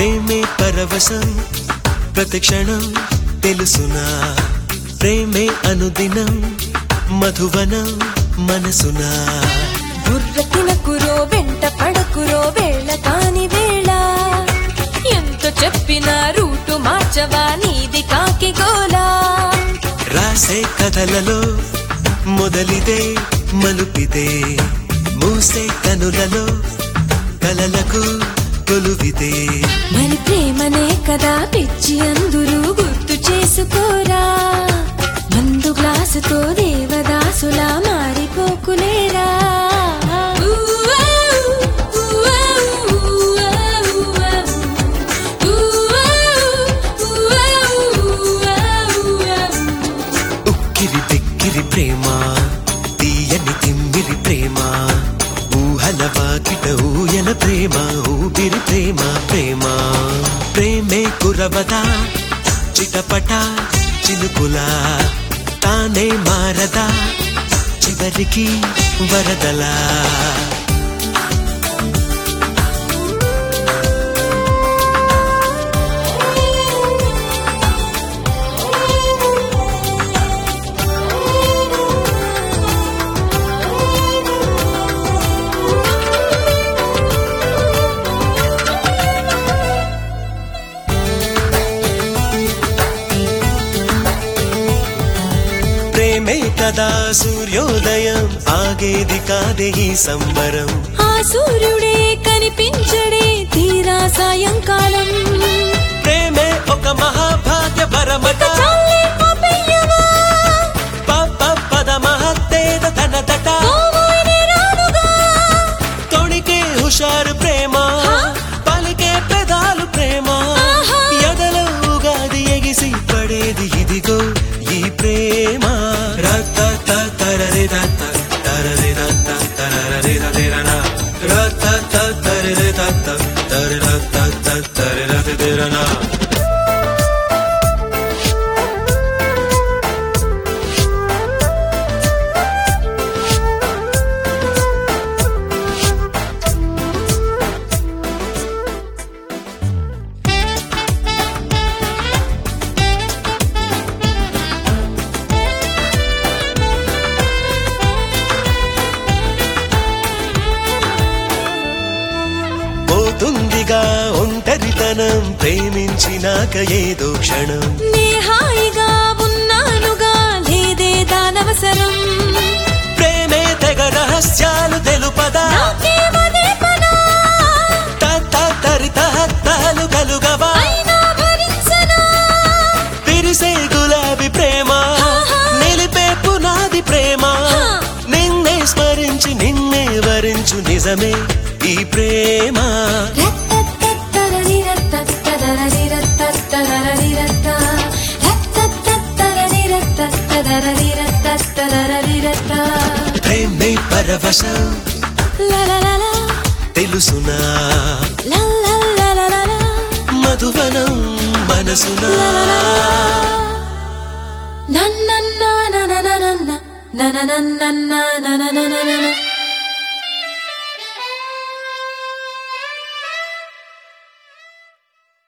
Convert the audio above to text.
ప్రేమే పరవశం ప్రతిక్షణం తెలుసునా ప్రేమే అనుదినం మధువనం మనసునా బుర్ర తినకురో వెంట పడకురో వేళ కాని వేళ ఎంత చెప్పినా రూటు మార్చవా నీది కాకి గోలా రాసే కథలలో మొదలిదే మలుపిదే మూసే కనులలో కలలకు కొలువిదే మరి ప్రేమనే కదా పిచ్చి అందరూ గుర్తు చేసుకోరా మందు గ్లాసుతో దేవదాసులా మారిపోకులేరా ఉక్కిరి బిక్కిరి ప్రేమ తీయని తిమ్మిరి ప్రేమ ఊహల వాకిట ఊయల ప్రేమ ఊపిరి ప్రేమ ప్రేమ ప్రేమే కురవదా చిటపట చినుకులా తానే మారదా చివరికి వరదలా ప్రేమే కదా సూర్యోదయం ఆగేది కాదే ఈ సంబరం ఆ సూర్యుడే కనిపించడే తీరా సాయంకాలం ప్రేమే ఒక మహాభాగ్య పరమట చాలే ఆపేయవా, ప పద మహత్తేద తన తట పోవోయే రానుగా. తొణికే హుషారు ప్రేమ పలికే పెదాలు ప్రేమ ఆహా. ఎదలో ఉగాది ఎగిసి పడేది ఇదిగో ఈ ప్రేమ రత తరరి రత తరరి రత తరరి రన రత తరరి రత తరి రత తరి రత రనా పోతుందిగా ఒంటరితనం ప్రేమించినాక ఏదో క్షణం నే హాయిగా ఉన్నానుగా లేదే దానవసరం ప్రేమే తెగ రహస్యాలు తెలుపదా నాకేమదే పనా, తత్త తరిత హత్తాలు కలుగవా అయినా భరించనా. విరిసే గులాబీ ప్రేమ నిలిపే పునాది ప్రేమ నిన్నే స్మరించి నిన్నే వరించు నిజమే ఈ ప్రేమ రత్తత్తత్తరరిరత్తత్తరరిరత్తత్తరరిరత్త. రత్తత్తత్తరరిరత్తత్తరరిరత్తత్తరరిరత్త. ప్రేమే పరవశం లలలల, తెలుసునా లలలలలల, మధువనం మనసునా నన్నన్న ననననన్న, నననన్నన్న నననననన.